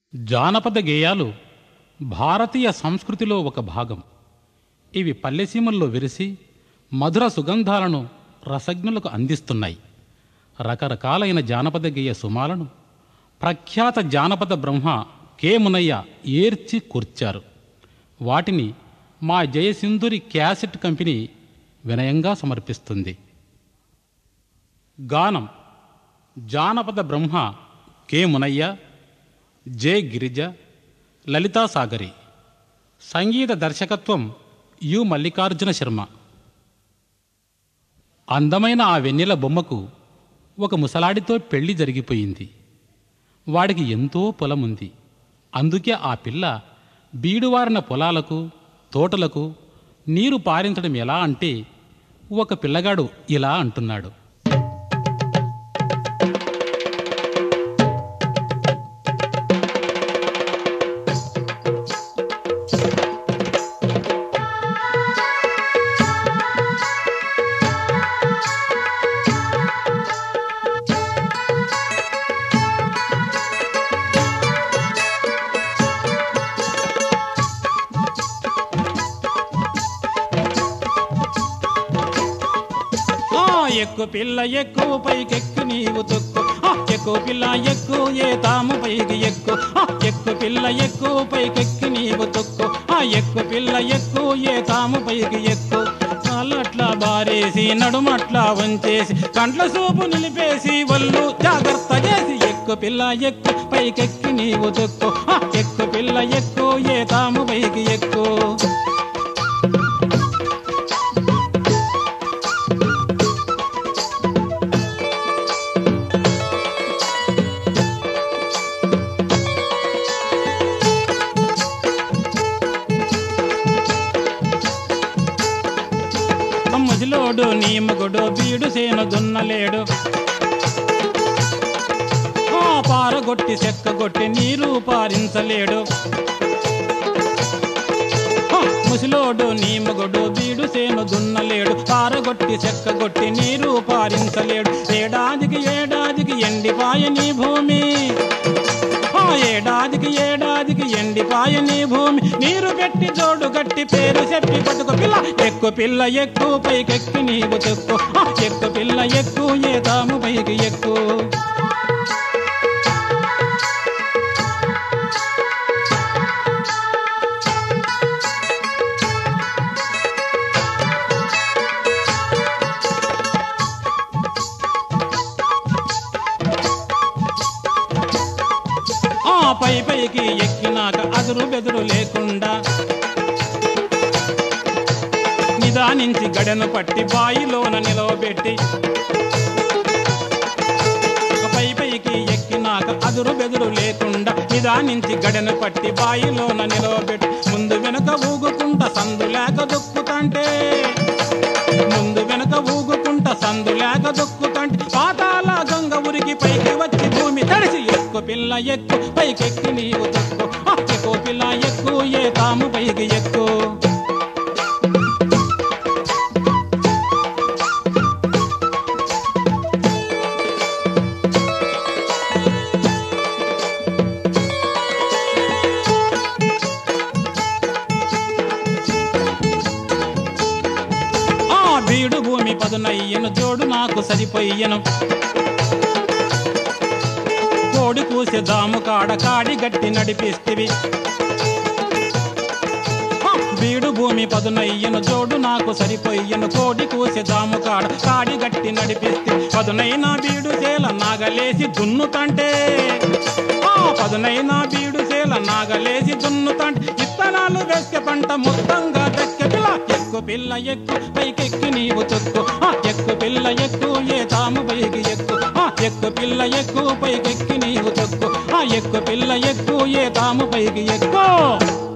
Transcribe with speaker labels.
Speaker 1: జానపద గేయాలు భారతీయ సంస్కృతిలో ఒక భాగం ఇవి పల్లెసీమల్లో విరిసి మధుర సుగంధాలను రసజ్ఞులకు అందిస్తున్నాయి రకరకాలైన జానపద గేయ సుమాలను ప్రఖ్యాత జానపద బ్రహ్మ కె మునయ్య ఏర్చి కూర్చారు వాటిని మా జయసింధురి క్యాసెట్ కంపెనీ వినయంగా సమర్పిస్తుంది గానం జానపద బ్రహ్మ కె మునయ్య జె గిరిజ లలితా సాగరి సంగీత దర్శకత్వం యు మల్లికార్జున శర్మ అందమైన ఆ వెన్నెల బొమ్మకు ఒక ముసలాడితో పెళ్లి జరిగిపోయింది వాడికి ఎంతో పొలముంది అందుకే ఆ పిల్ల బీడువారిన పొలాలకు తోటలకు నీరు పారించడం ఎలా అంటే ఒక పిల్లగాడు ఇలా అంటున్నాడు
Speaker 2: ఆ ఎక్కు పిల్ల ఎక్కు పైకెక్కు నీవు తొక్కు ఆ ఎక్కు పిల్ల ఎక్కు ఏ తాము పైకి ఎక్కు ఆ ఎక్కు పిల్ల ఎక్కు పైకెక్కి నీవు తొక్కు ఆ ఎక్కు పిల్ల ఎక్కు ఏ తాము పైకి ఎక్కు కాళ్ళట్లా బారేసి నడుమట్లా వంచేసి కంట్ల సూపు నిలిపేసి వల్లు జాగ్రత్త చేసి ఎక్కు పిల్ల ఎక్కు పైకెక్కి నీవు తొక్కు ఆ ఎక్కు పిల్ల ఎక్కు ఏ తాము పైకి ఎక్కు ముసిలోడు నీ మగుడు బీడు సేను దున్నలేడు ఆ పారగొట్టి చెక్కగొట్టి నీరు పారించలేడు ఆ, ముసిలోడు నీ మగుడు బీడు సేను దున్నలేడు పారగొట్టి చెక్కగొట్టి నీరు పారించలేడు ఏడాదికి ఏడాదికి ఎండిపాయ నీ భూమి ఆ ఏడాదికి ఏడాదికి ఎండిపాయ నీ భూమి నీరు పెట్టి జోడు గట్టి పేరు చెప్పి బతుకు పిల్ల ఎక్కు పిల్ల ఎక్కు పైకెక్కి నీవు చెక్కు ఆ ఎక్కు పిల్ల ఎక్కు ఏ తాము పైకి ఎక్కు ఆ పై పైకి ఎక్కినాక అదురు బెదురు లేకుండా నిదానించి గడను పట్టి బాయిలోన నిలవబెట్టి పై పైకి ఎక్కినాక అదురు బెదురు లేకుండా నిదానించి గడను పట్టి బాయిలోన నిలవబెట్టి ముందు వెనుక ఊగుకుంట సందు లేక దొక్కుతంటే ముందు వెనుక ఊగుకుంట సందు లేక దొక్కుతంటే పాతాల గంగ ఉరికి పైకి వచ్చి భూమి తడిసి ఎక్కు పిల్ల ఎక్కు పైకెక్కి నీవు తక్కు ఆ, ఎక్కు పిల్ల ఎక్కు ఏ తాము పైకి ఎక్కు ఆ బీడు భూమి పదునయ్యను జోడు నాకు సరిపోయ్యను కోడి కూసే దాము కాడ కాడి గట్టి నడిపిస్తివి ఆ, బీడు భూమి పదునయ్యను జోడు నాకు సరిపోయ్యను కోడి కూసే దాము కాడ కాడి గట్టి నడిపిస్తే పదునైన బీడు చేల నాగలేసి దున్నుతంటే ఆ పదునైన బీడు చేల నాగలేసి దున్నుతంటే ఇత్తనాలు వేసే పంట మొత్తంగా దక్కె పిల్ల ఎక్కు పిల్ల ఎక్కు పైకెక్కి నీవు తొక్కు ఆ ఎక్కు పిల్ల ఎక్కు ఏ తాము పైకి ఎక్కు ఆ ఎక్కు పిల్ల ఎక్కు పైకెక్కి నీవు తొక్కు ఆ ఎక్కు పిల్ల ఎక్కు ఏ తాము పైకి ఎక్కు